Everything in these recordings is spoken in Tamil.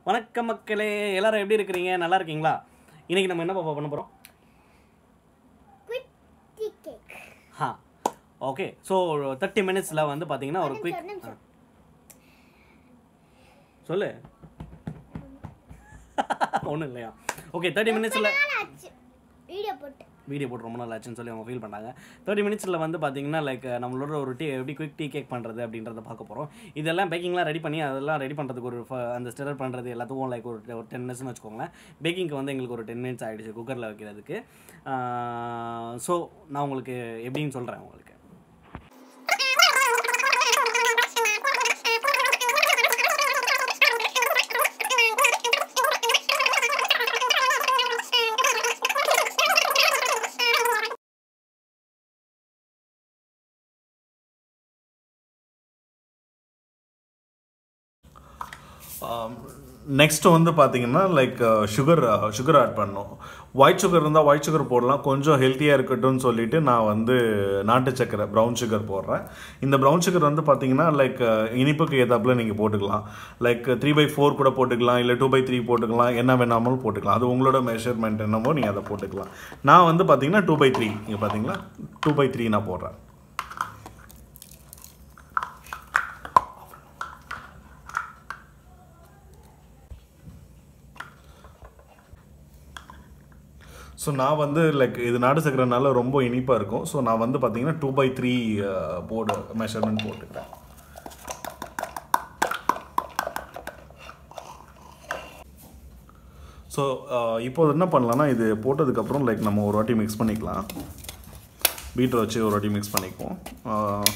வணக்கம் மக்களே எல்லாரும் எப்படி இருக்கிறீங்க நல்லா இருக்கீங்களா இன்னைக்கு நம்ம என்ன பாப்பா பண்ண போகிறோம் குவிக் டீ கேக் ஹா ஓகே ஸோ தேர்ட்டி மினிட்ஸில் வந்து பார்த்தீங்கன்னா ஒரு ஒரு குயிக் நிமிஷம், ஒரு நிமிஷம். சொல்லு ஒன்றும் இல்லையா ஓகே தேர்ட்டி மினிட்ஸில் நாள் ஆச்சு வீடியோ போட்டு வீடியோ போட்டு ரொம்ப நாள் ஆச்சுன்னு சொல்லி அவங்க ஃபீல் பண்ணாங்க தேர்ட்டி மினிட்ஸில் வந்து பார்த்தீங்கன்னா லைக் நம்மளோட ஒரு டீ எப்படி குயிக் டீ கேக் பண்ணுறது அப்படின்றத பார்க்க போகிறோம் இதெல்லாம் பேக்கிங்லாம் ரெடி பண்ணி அதெல்லாம் ரெடி பண்ணுறதுக்கு ஒரு ஃப- அந்த ஸ்டெரர் பண்ணுறது எல்லாத்துக்கும் லைக் ஒரு ஒரு டென் மினிட்ஸ்னு வச்சுக்கோங்களேன் பேக்கிங்க்கு வந்து எங்களுக்கு ஒரு டென் மினிட்ஸ் ஆகிடுச்சு குக்கரில் வைக்கிறதுக்கு ஸோ நான் உங்களுக்கு எப்படின்னு சொல்கிறேன் உங்களுக்கு நெக்ஸ்ட் வந்து பார்த்தீங்கன்னா லைக் சுகர் சுகர் ஆட் பண்ணணும் ஒயிட் சுகர் இருந்தால் ஒயிட் சுகர் போடலாம் கொஞ்சம் ஹெல்த்தியாக இருக்கட்டும்னு சொல்லிட்டு நான் வந்து நாட்டு சக்கரை ப்ரௌன் சுகர் போடுறேன் இந்த ப்ரௌன் சுகர் வந்து பார்த்தீங்கன்னா லைக் இனிப்புக்கு ஏதாப்புல நீங்கள் போட்டுக்கலாம் லைக் த்ரீ பை ஃபோர் கூட போட்டுக்கலாம் இல்லை டூ பை த்ரீ போட்டுக்கலாம் என்ன வேணாமலும் போட்டுக்கலாம் அது உங்களோட மெஷர்மெண்ட் என்னமோ நீங்கள் அதை போட்டுக்கலாம் நான் வந்து பார்த்தீங்கன்னா டூ பை த்ரீ இங்கே பார்த்தீங்களா டூ பை த்ரீ நான் போடுறேன் ஸோ நான் வந்து லைக் இது நாடு சக்கரைனால ரொம்ப இனிப்பாக இருக்கும் ஸோ நான் வந்து பார்த்தீங்கன்னா two by three fourth measurement போட்டுக்கிறேன் ஸோ இப்போ என்ன பண்ணலாம்னா இது போட்டதுக்கப்புறம் லைக் நம்ம ஒரு வாட்டி மிக்ஸ் பண்ணிக்கலாம் பீட்டரை வச்சு ஒரு வாட்டி மிக்ஸ் பண்ணிக்குவோம் ஆஹ்,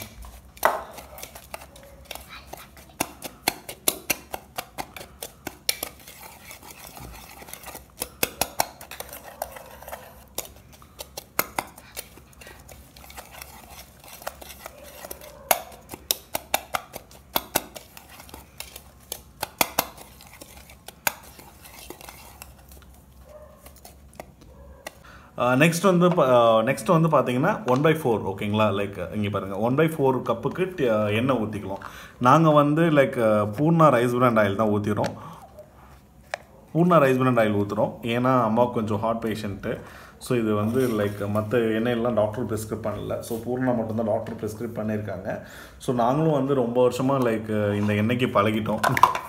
நெக்ஸ்ட் வந்து நெக்ஸ்ட் வந்து பார்த்தீங்கன்னா ஒன் பை ஃபோர் ஓகேங்களா லைக் இங்கே பாருங்கள் ஒன் பை ஃபோர் கப்புக்கு டி- எண்ணெய் ஊற்றிக்கலாம் நாங்கள் வந்து like Poorna rice brand oil தான் ஊற்றிடுறோம் பூர்ணா ரைஸ் பிராண்ட் ஆயில் ஊற்றுறோம் ஏன்னா அம்மாவுக்கு கொஞ்சம் ஹார்ட் பேஷண்ட்டு ஸோ இது வந்து லைக் மற்ற எண்ணெயெல்லாம் டாக்டர் ப்ரிஸ்கிரைப் பண்ணல ஸோ பூர்ணா மட்டும்தான் டாக்டர் ப்ரிஸ்கிரைப் பண்ணியிருக்காங்க ஸோ நாங்களும் வந்து ரொம்ப வருஷமாக லைக் இந்த எண்ணெய்க்கு பழகிட்டோம்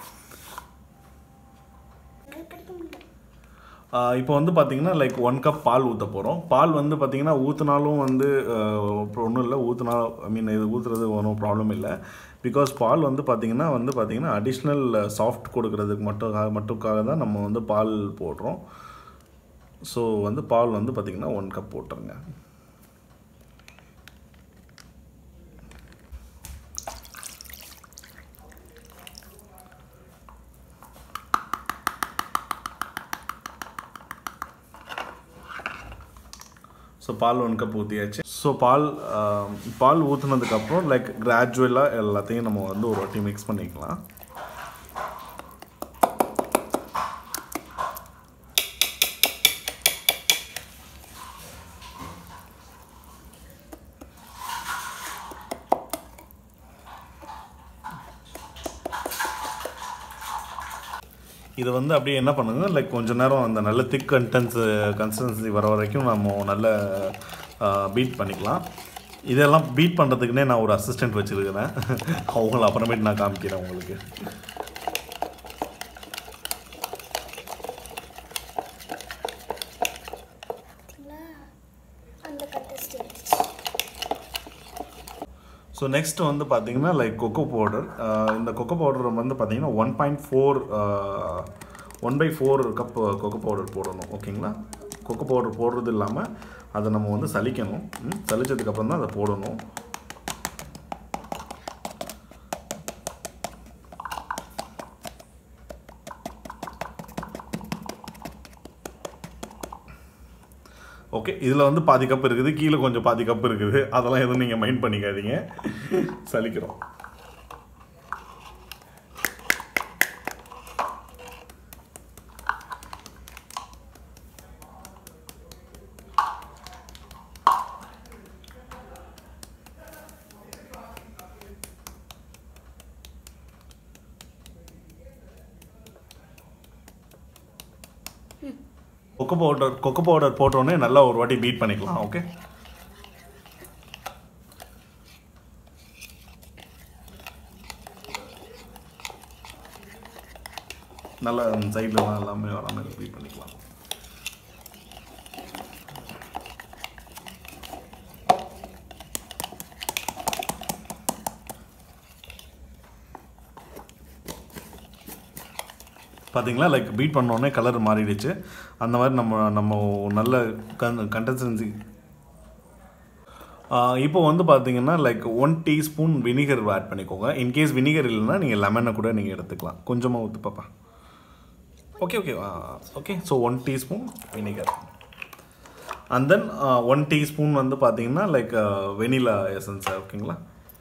ஆஹ் இப்போ வந்து பார்த்தீங்கன்னா லைக் ஒன் கப் பால் ஊற்ற போகிறோம் பால் வந்து பார்த்தீங்கன்னா ஊற்றினாலும் வந்து ஒன்றும் இல்லை ஊற்றினா ஐ மீன் இது ஊற்றுறது ஒன்றும் ப்ராப்ளம் இல்லை பிகாஸ் பால் வந்து பார்த்தீங்கன்னா வந்து பார்த்தீங்கன்னா அடிஷ்னல் சாஃப்ட் கொடுக்கறதுக்கு மட்டும் மட்டுக்காக தான் நம்ம வந்து பால் போடுறோம் ஸோ வந்து பால் வந்து பார்த்தீங்கன்னா ஒன் கப் போட்டுருங்க ஸோ பால் ஒன் கப் ஊற்றியாச்சு ஸோ பால் ஆஹ், பால் ஊற்றுனதுக்கப்புறம் லைக் கிராஜுவலாக எல்லாத்தையும் நம்ம வந்து ஒரு வாட்டி மிக்ஸ் பண்ணிக்கலாம் இதை வந்து அப்படியே என்ன பண்ணுங்க லைக் கொஞ்ச நேரம் அந்த நல்ல திக் கண்டென்ஸ் கன்சிஸ்டன்சி வர வரைக்கும் நம்ம நல்ல பீட் பண்ணிக்கலாம் இதெல்லாம் பீட் பண்ணுறதுக்குனே நான் ஒரு அசிஸ்டன்ட் வச்சுருக்கிறேன் அவங்கள அப்புறமேட்டு நான் காமிக்கிறேன் உங்களுக்கு அந்த கண்டஸ்டன்ட் ஸோ நெக்ஸ்ட் வந்து பார்த்தீங்கன்னா லைக் கொக்கோ பவுடர் இந்த கொக்கோ பவுடர் வந்து பார்த்தீங்கன்னா one point four one by four cup cocoa powder போடணும் ஓகேங்களா கொக்கோ பவுடர் போடுறது இல்லாமல் அதை நம்ம வந்து சலிக்கணும் ம், சலிச்சதுக்கப்புறம் தான் அதை போடணும் ஓகே இதில் வந்து பாதி கப் இருக்குது கீழே கொஞ்சம் பாதி கப் இருக்குது அதெல்லாம் எதுவும் நீங்கள் மைண்ட் பண்ணிக்காதீங்க சலிக்கிறோம் கொக்கோ பவுடர் கொக்கோ பவுடர் போட்டோடனே நல்லா ஒரு வாட்டி பீட் பண்ணிக்கலாம் ஓகே நல்லா சைட்லலாம் எல்லாமே வர மாதிரி பீட் பண்ணிக்கலாம் பார்த்தீங்களா லைக் பீட் பண்ணோடனே கலர் மாறிடுச்சு அந்த மாதிரி நம்ம நம்ம நல்ல கன் கண்டன்சன்சி இப்போ வந்து பார்த்தீங்கன்னா like one teaspoon vinegar add பண்ணிக்கோங்க இன்கேஸ் வினிகர் இல்லைன்னா நீங்கள் லெமனை கூட நீங்கள் எடுத்துக்கலாம் கொஞ்சமாக ஊற்று பாப்பா okay okay okay so one teaspoon vinegar and then one teaspoon வந்து பார்த்தீங்கன்னா லைக் வெனிலா எசன்ஸ் ஓகேங்களா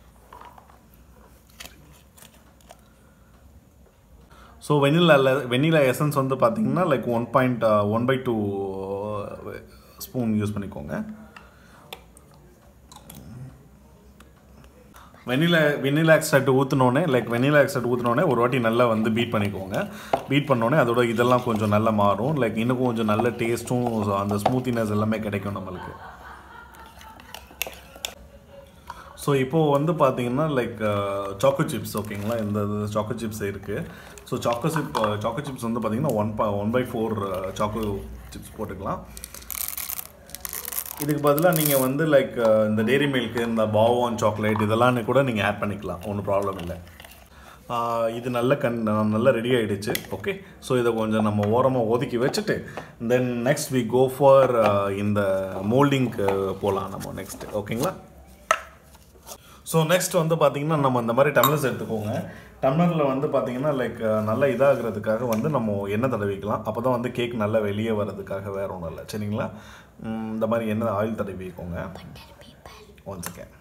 ஸோ வெனிலாவில் வெனிலா எசன்ஸ் வந்து பார்த்தீங்கன்னா like one point one by two spoon use பண்ணிக்கோங்க வெனிலா வெனிலா எக்ஸ்ட்ராக்ட் ஊற்றினோடனே லைக் வெனிலா எக்ஸ்ட்ராக்ட் ஊற்றினோடனே ஒரு வாட்டி நல்லா வந்து பீட் பண்ணிக்கோங்க பீட் பண்ணோடனே அதோட இதெல்லாம் கொஞ்சம் நல்லா மாறும் லைக் இன்னும் கொஞ்சம் நல்ல டேஸ்ட்டும் அந்த ஸ்மூத்தினஸ் எல்லாமே கிடைக்கும் நம்மளுக்கு ஸோ இப்போது வந்து பார்த்தீங்கன்னா லைக் சாக்கோ சிப்ஸ் ஓகேங்களா இந்த சாக்கோ சிப்ஸ் இருக்குது so choco chip choco chips வந்து பார்த்தீங்கன்னா ஒன் பா one by four choco chips போட்டுக்கலாம் இதுக்கு பதிலாக நீங்கள் வந்து லைக் இந்த டெய்ரி மில்க்கு இந்த பாவான் சாக்லேட் இதெல்லாம் கூட நீங்கள் ஆட் பண்ணிக்கலாம் ஒன்றும் ப்ராப்ளம் இல்லை ஆஹ் இது நல்ல கண் நல்லா ரெடி ஆகிடுச்சு ஓகே ஸோ இதை கொஞ்சம் நம்ம ஓரமாக ஒதுக்கி வச்சுட்டு then next we go for இந்த மோல்டிங்க்கு போகலாம் நம்ம நெக்ஸ்ட் ஓகேங்களா ஸோ நெக்ஸ்ட் வந்து பார்த்தீங்கன்னா நம்ம இந்த மாதிரி டம்ளர்ஸ் எடுத்துக்கோங்க டம்ளரில் வந்து பார்த்தீங்கன்னா லைக் நல்லா இதாகிறதுக்காக வந்து நம்ம எண்ணெய் தடவிக்கலாம் அப்போ தான் வந்து கேக் நல்லா வெளியே வர்றதுக்காக வேற ஒன்றும் இல்லை சரிங்களா ம், இந்த மாதிரி எண்ணெய் ஆயில் தடவிக்கோங்க ஒன் செகண்ட்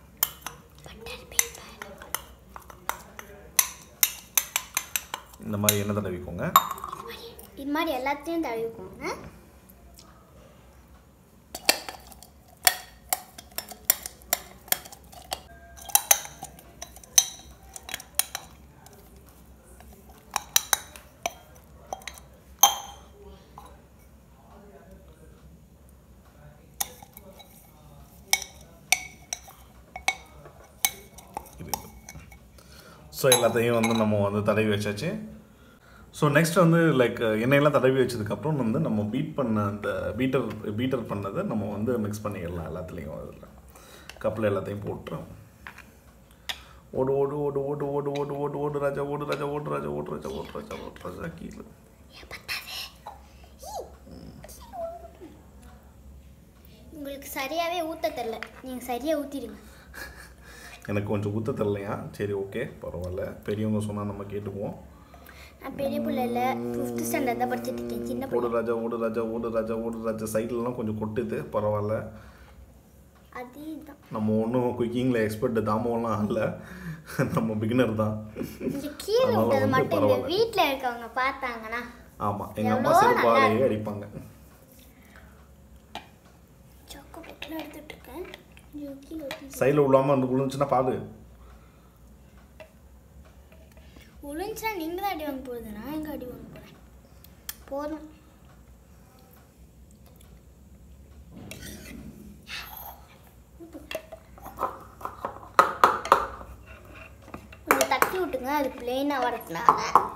இந்த மாதிரி எண்ணெய் தடவிக்கோங்க இது மாதிரி எல்லாத்தையும் தழுவிக்கோங்க ஸோ எல்லாத்தையும் வந்து நம்ம வந்து தடவி வச்சாச்சு ஸோ நெக்ஸ்ட் வந்து லைக் எண்ணெயெல்லாம் தடவி வச்சதுக்கப்புறம் வந்து நம்ம பீட் பண்ண அந்த பீட்டர் பீட்டர் பண்ணதை நம்ம வந்து மிக்ஸ் பண்ணிடலாம் எல்லாத்துலேயும் அதில் கப்பில் எல்லாத்தையும் போட்டுரும் ஓடு ஓடு ஓடு ஓடு ஓடு ஓடு ஓடு ஓடு ராஜா ஓடு ராஜா ஓடு ராஜா ஓடு ராஜா ஓடு ராஜா ஓடு ராஜா கீழே உங்களுக்கு சரியாவே ஊத்த தெரியல நீங்க சரியா ஊத்திடுங்க எனக்கு கொஞ்சம் ஊற்ற தரலையா சரி ஓகே பரவாயில்ல பெரியவங்க சொன்னால் நம்ம கேட்டுக்குவோம் நான் பெரிய பிள்ளை இல்லை ஃபிஃப்த் ஸ்டாண்டர்ட் தான் படிச்சுட்டு இருக்கேன் சின்ன ஓடு பிள்ளை ராஜா ஓடு ராஜா ஓடு ராஜா ஓடு ராஜா சைட்லலாம் கொஞ்சம் கொட்டுது பரவாயில்ல அதுதான் நம்ம ஒன்றும் குக்கிங்கில் எக்ஸ்பர்ட் தாமோலாம் இல்லை நம்ம பிகினர் தான் இங்க கீழே அதனால விட்டது வந்து மட்டும் இந்த பரவாயில்ல. வீட்ல இருக்கவங்க பார்த்தாங்கன்னா ஆமாம் எங்கள் அம்மா எவ்வளோ செருப்பாலேயே அடிப்பாங்க சொக்க பட்டில் எடுத்துட்டு இருக்கேன் ஐயோ, கீழே ஊத்திட்டேன். சைடில் விழாமல் வந்து விழுந்துச்சுன்னா பாடு விழுந்துச்சுன்னா நீங்க தான் அடி வாங்க போகுது நான் எங்க அடி வாங்க போறேன் போதும் கொஞ்சம் தட்டி விட்டுங்க அது பிளெயினாக வரதுனால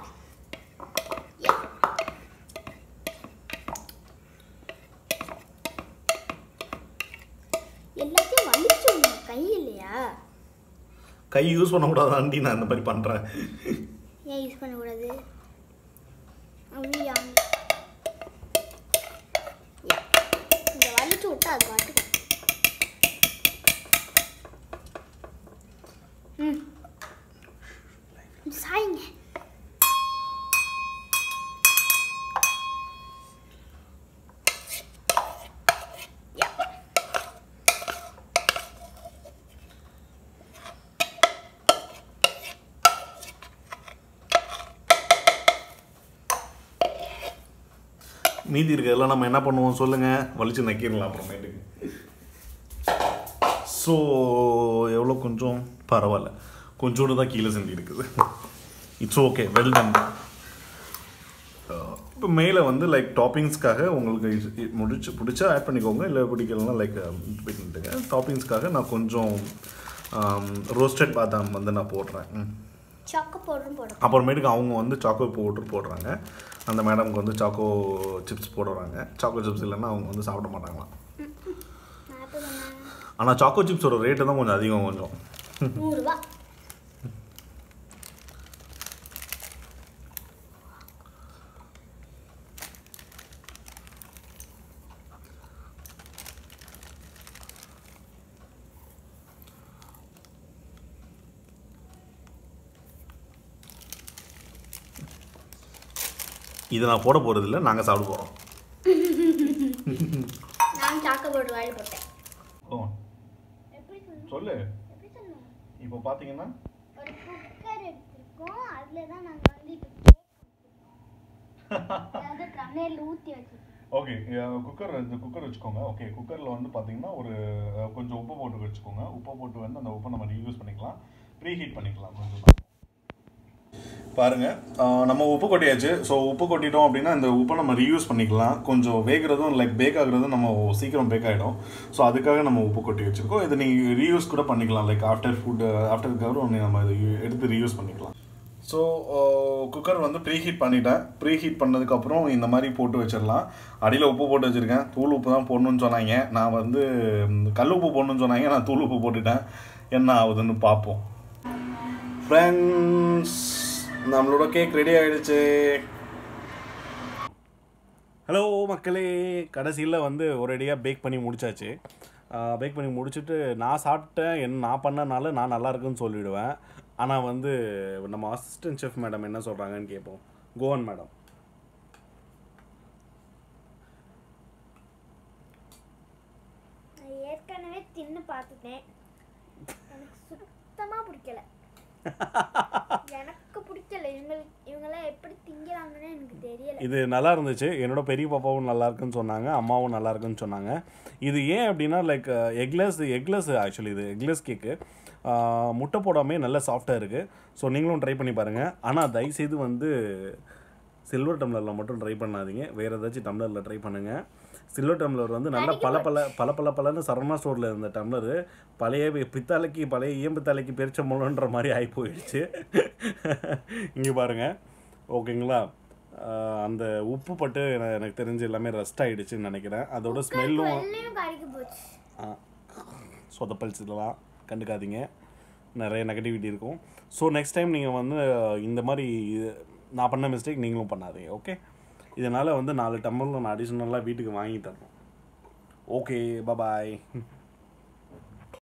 எல்லாத்தையும் வலிச்சு விடுங்க, கை இல்லையா கை யூஸ் பண்ணக்கூடாதாண்டி நான் இந்த மாதிரி பண்ணுறேன் ஏன் யூஸ் பண்ணக்கூடாது அப்படியா இந்த வலிச்சு விட்டா அது பாட்டுக்கு ம் சாய்ங்க யா. மீதி இருக்கிறதெல்லாம் நம்ம என்ன பண்ணுவோம் சொல்லுங்கள் வலிச்சு நக்கிடலாம் அப்புறமேட்டுக்கு ஸோ எவ்வளோ கொஞ்சம் பரவாயில்ல கொஞ்சோண்டு தான் கீழே செஞ்சு இருக்குது இட்ஸ் ஓகே வெல் டன் இப்போ மேலே வந்து லைக் டாப்பிங்ஸ்க்காக உங்களுக்கு இது- இது முடிச்சு பிடிச்சா ஆட் பண்ணிக்கோங்க இல்லை பிடிக்கலன்னா லைக் பண்ணிட்டுங்க டாப்பிங்ஸ்க்காக நான் கொஞ்சம் ரோஸ்டட் பாதாம் வந்து நான் போடுறேன் ம். சாக்கோ பவுடரும் போடும் அப்புறமேட்டுக்கு அவங்க வந்து சாக்கோ பவுடர் போடுறாங்க அந்த மேடம்க்கு வந்து சாக்கோ சிப்ஸ் போடுறாங்க சாக்கோ சிப்ஸ் இல்லைன்னா அவங்க வந்து சாப்பிட மாட்டாங்களாம் நான் எப்போ சொன்னேன் ஆனால் சாக்கோ சிப்ஸோட ரேட்டு தான் கொஞ்சம் அதிகம் கொஞ்சம் நூறுரூவா இதை நான் போட போகிறது இல்லை நாங்கள் சாப்பிட போகிறோம் நான் சாக்கோ பவுடர் வாயில் போட்டேன் ஓ எப்படி சொல்லணும் சொல்லு எப்படி சொல்லணும் இப்போ பார்த்தீங்கன்னா ஒரு குக்கர் எடுத்திருக்கோம் அதில் தான் நாங்கள் வந்து இப்போ கேக் அதாவது ட்ரம்னரில் ஊற்றி வச்சிருக்கோம் ஓகே குக்கர் இந்த குக்கர் வச்சுக்கோங்க ஓகே குக்கரில் வந்து பார்த்தீங்கன்னா ஒரு அஹ், கொஞ்சம் உப்பு போட்டு வச்சுக்கோங்க உப்பு போட்டு வந்து அந்த உப்பை நம்ம ரீயூஸ் பண்ணிக்கலாம் ப்ரீ ஹீட் பண்ணிக்கலாம் கொஞ்சம் தான் பாருங்க அஹ், நம்ம உப்பு கொட்டியாச்சு ஸோ உப்பு கொட்டிட்டோம் அப்படின்னா இந்த உப்பை நம்ம ரீயூஸ் பண்ணிக்கலாம் கொஞ்சம் வேகிறதும் லைக் பேக் ஆகுறதும் நம்ம சீக்கிரம் பேக் ஆகிடும் ஸோ அதுக்காக நம்ம உப்பு கொட்டி வச்சுருக்கோம் இதை நீங்கள் ரீயூஸ் கூட பண்ணிக்கலாம் லைக் ஆஃப்டர் ஃபுட் ஆஃப்டருக்கு நம்ம இதை எடுத்து ரீயூஸ் பண்ணிக்கலாம் ஸோ குக்கர் வந்து ப்ரீ ஹீட் பண்ணிட்டேன் ப்ரீ ஹீட் பண்ணதுக்கப்புறம் இந்த மாதிரி போட்டு வச்சிடலாம் அடியில் உப்பு போட்டு வச்சுருக்கேன் தூள் உப்பு தான் போடணும்னு சொன்னாங்க நான் வந்து ம், கல் உப்பு போடணும்னு சொன்னாங்க நான் தூள் உப்பு போட்டுட்டேன் என்ன ஆகுதுன்னு பார்ப்போம் ஃப்ரெண்ட்ஸ் நம்மளோட கேக் ரெடி ஆயிடுச்சு ஹலோ மக்களே கடைசியில் வந்து ஒரேடியாக பேக் பண்ணி முடிச்சாச்சு பேக் பண்ணி முடிச்சுட்டு நான் சாப்பிட்டேன் என்ன நான் பண்ணனால நான் நல்லா இருக்குன்னு சொல்லிடுவேன் ஆனால் வந்து நம்ம அசிஸ்டன்ட் செஃப் மேடம் என்ன சொல்கிறாங்கன்னு கேட்போம் கோவன் மேடம் நான் ஏற்கனவே தின்னு பார்த்துட்டேன் எனக்கு சுத்தமாக பிடிக்கல எனக்கு பிடிக்கல இவங்களுக்கு இவங்கெல்லாம் எப்படி திங்கிறாங்கன்னு எனக்கு தெரியல இது நல்லா இருந்துச்சு என்னோட பெரிய பாப்பாவும் நல்லா இருக்குன்னு சொன்னாங்க அம்மாவும் நல்லா இருக்குன்னு சொன்னாங்க இது ஏன் அப்படின்னா லைக் எக்லெஸ் எக்லெஸ் ஆக்சுவலி இது எக்லெஸ் கேக்கு முட்டை போடாமே நல்ல சாஃப்டாக இருக்குது ஸோ நீங்களும் ட்ரை பண்ணி பாருங்கள் ஆனால் தயவுசெய்து வந்து சில்வர் டம்ளரில் மட்டும் ட்ரை பண்ணாதீங்க வேறு ஏதாச்சும் டம்ளரில் ட்ரை பண்ணுங்கள் சில்வர் டம்ளர் வந்து நல்லா பல பல பல பல பலன்னு சரவணா ஸ்டோரில் இருந்த டம்ளரு பழைய பித்தாலைக்கு பழைய ஈயம்பித்தாலைக்கு பெருச்ச முளன்ற மாதிரி ஆகி போயிடுச்சு இங்கே பாருங்கள் ஓகேங்களா ஆஹ் அந்த உப்பு பட்டு என- எனக்கு தெரிஞ்சு எல்லாமே ரஸ்ட் ஆயிடுச்சுன்னு நினைக்கிறேன் அதோட ஸ்மெல்லும் வெள்ளையும் கறிக்கு போச்சு சொதப்பல்ஸ் இதெல்லாம் கண்டுக்காதீங்க நிறைய நெகட்டிவிட்டி இருக்கும் ஸோ நெக்ஸ்ட் டைம் நீங்கள் வந்து இந்த மாதிரி இது- நான் பண்ண மிஸ்டேக் நீங்களும் பண்ணாதீங்க ஓகே இதனால் வந்து நாலு டம்ளர் நான் அடிஷ்னலாக வீட்டுக்கு வாங்கி தரணும் ஓகே பபாய்